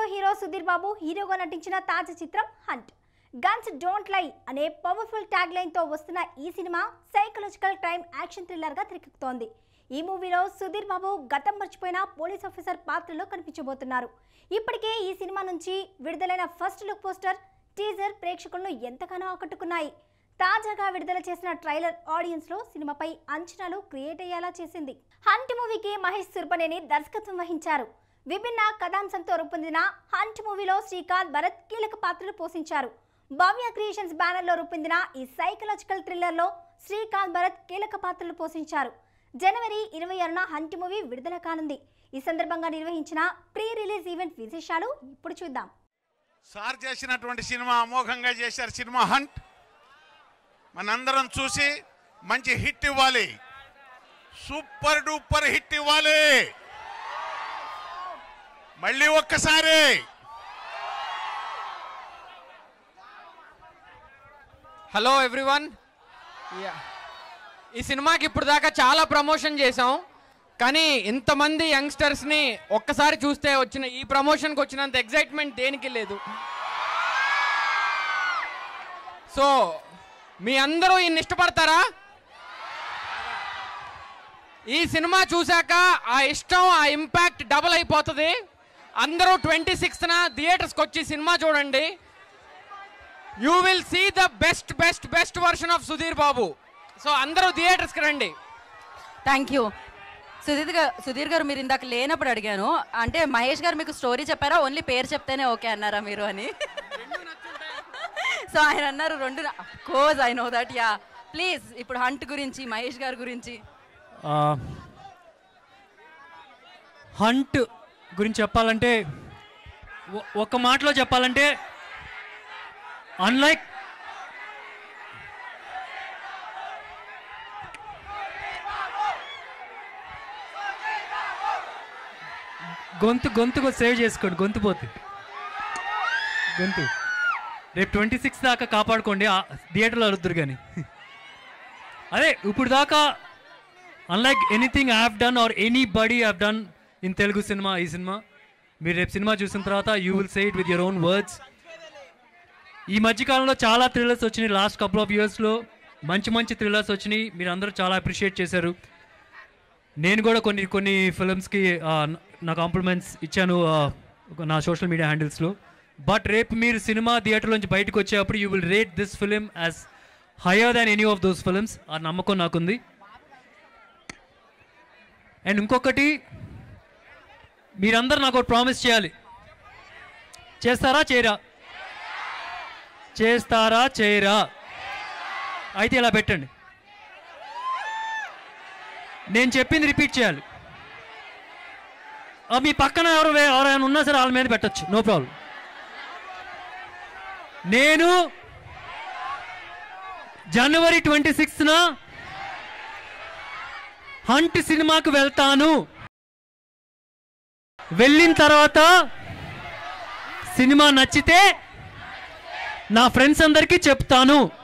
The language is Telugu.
హీరో సుధీర్ బాబు హీరోగా నటించిన తాజా చిత్రం హంట్ గన్స్ డోంట్ లై అనే పవర్ఫుల్ ట్యాగ్ లైన్ తో వస్తున్న ఈ సినిమా సైకలాజికల్ క్రైమ్ యాక్షన్ థ్రిల్లర్ గా తెరకెక్కుతోంది ఈ మూవీలో సుధీర్ బాబు గతం మర్చిపోయిన పోలీస్ ఆఫీసర్ పాత్రలో కనిపించబోతున్నారు ఇప్పటికే ఈ సినిమా నుంచి విడుదలైన ఫస్ట్ లుక్ పోస్టర్ టీజర్ ప్రేక్షకులను ఎంతగానో ఆకట్టుకున్నాయి తాజాగా విడుదల చేసిన ట్రైలర్ ఆడియన్స్ లో సినిమాపై అంచనాలు క్రియేట్ అయ్యేలా చేసింది హంట్ మూవీకి మహేష్ సుర్పనేని దర్శకత్వం వహించారు విభిన్న కథాంశంతో రూపొందిన హంట్ మూవీలో శ్రీకాంత్ భరత్ కీలక పాత్రలు పోషించారు భవ్య క్రియేషన్స్ బ్యానర్ లో రూపొందిన ఈ సైకలాజికల్ థ్రిల్లర్ లో శ్రీకాంత్ భరత్ కీలక పాత్రలు పోషించారు జనవరి ఇరవై ఆరున హంట్ మూవీ విడుదల కానుంది ఈ సందర్భంగా నిర్వహించిన ప్రీ రిలీజ్ ఈవెంట్ విశేషాలు ఇప్పుడు చూద్దాం సార్ చేసినటువంటి సినిమా అమోఘంగా చేశారు సినిమా హంట్ మనందరం చూసి మంచి హిట్ ఇవ్వాలి సూపర్ డూపర్ హిట్ ఇవ్వాలి మళ్ళీ ఒక్కసారి హలో ఎవ్రీవన్ ఈ సినిమాకి ఇప్పుడు దాకా చాలా ప్రమోషన్ చేసాం కానీ ఇంతమంది యంగ్స్టర్స్ని ఒక్కసారి చూస్తే వచ్చిన ఈ ప్రమోషన్కి వచ్చినంత ఎగ్జైట్మెంట్ దేనికి లేదు సో మీ అందరూ ఈయన్ని ఇష్టపడతారా ఈ సినిమా చూశాక ఆ ఇష్టం ఆ ఇంపాక్ట్ డబుల్ అయిపోతుంది అందరూ ట్వంటీ సిక్స్త్న థియేటర్స్కి వచ్చి సినిమా చూడండి you will see the best best best version of Sudheer Babu so అందరూ థియేటర్స్కి రండి థ్యాంక్ యూ సుధీర్ గారు సుధీర్ గారు మీరు ఇందాక లేనప్పుడు అడిగాను అంటే మహేష్ గారు మీకు స్టోరీ చెప్పారా ఓన్లీ పేరు చెప్తేనే ఓకే అన్నారా మీరు అని సో ఆయన అన్నారు రెండు cause I know that yeah please ఇప్పుడు హంట్ గురించి మహేష్ గారి గురించి హంట్ గురించి చెప్పాలంటే ఒ- ఒక మాటలో చెప్పాలంటే అన్లైక్ గొంతు గొంతు సేవ్ చేసుకోండి గొంతు పోతుంది గొంతు రేపు ట్వంటీ సిక్స్ దాకా కాపాడుకోండి ఆ థియేటర్లో అరుద్దురు కానీ అదే ఇప్పుడు దాకా unlike anything I have done or anybody have done in Telugu cinema ఈ సినిమా మీరు రేపు సినిమా చూసిన తర్వాత you will say it with your own words ఈ మధ్యకాలంలో చాలా థ్రిల్లర్స్ వచ్చినాయి లాస్ట్ కపుల్ ఆఫ్ ఇయర్స్లో మంచి మంచి థ్రిల్లర్స్ వచ్చినాయి మీరు అందరూ చాలా అప్రిషియేట్ చేశారు నేను కూడా కొన్ని కొన్ని ఫిల్మ్స్కి నా కాంప్లిమెంట్స్ ఇచ్చాను ఆ, ఒక నా సోషల్ మీడియా హ్యాండిల్స్లో బట్ రేపు మీరు సినిమా థియేటర్ నుంచి బయటకు వచ్చేటప్పుడు you will rate this film as higher than any of those films ఆ నమ్మకం నాకుంది అండ్ ఇంకొకటి మీరందరూ నాకు ప్రామిస్ చేయాలి చేస్తారా చేయరా చేస్తారా చేయరా అయితే ఇలా పెట్టండి నేను చెప్పింది రిపీట్ చేయాలి ఆ, మీ పక్కన ఎవరు వే- ఎవరైనా ఉన్నా సరే వాళ్ళ మీద పెట్టచ్చు నో ప్రాబ్లం నేను జనవరి ట్వంటీ సిక్స్త్న హంట్ సినిమాకు వెళ్తాను వెళ్ళిన తర్వాత సినిమా నచ్చితే నా ఫ్రెండ్స్ అందరికీ చెప్తాను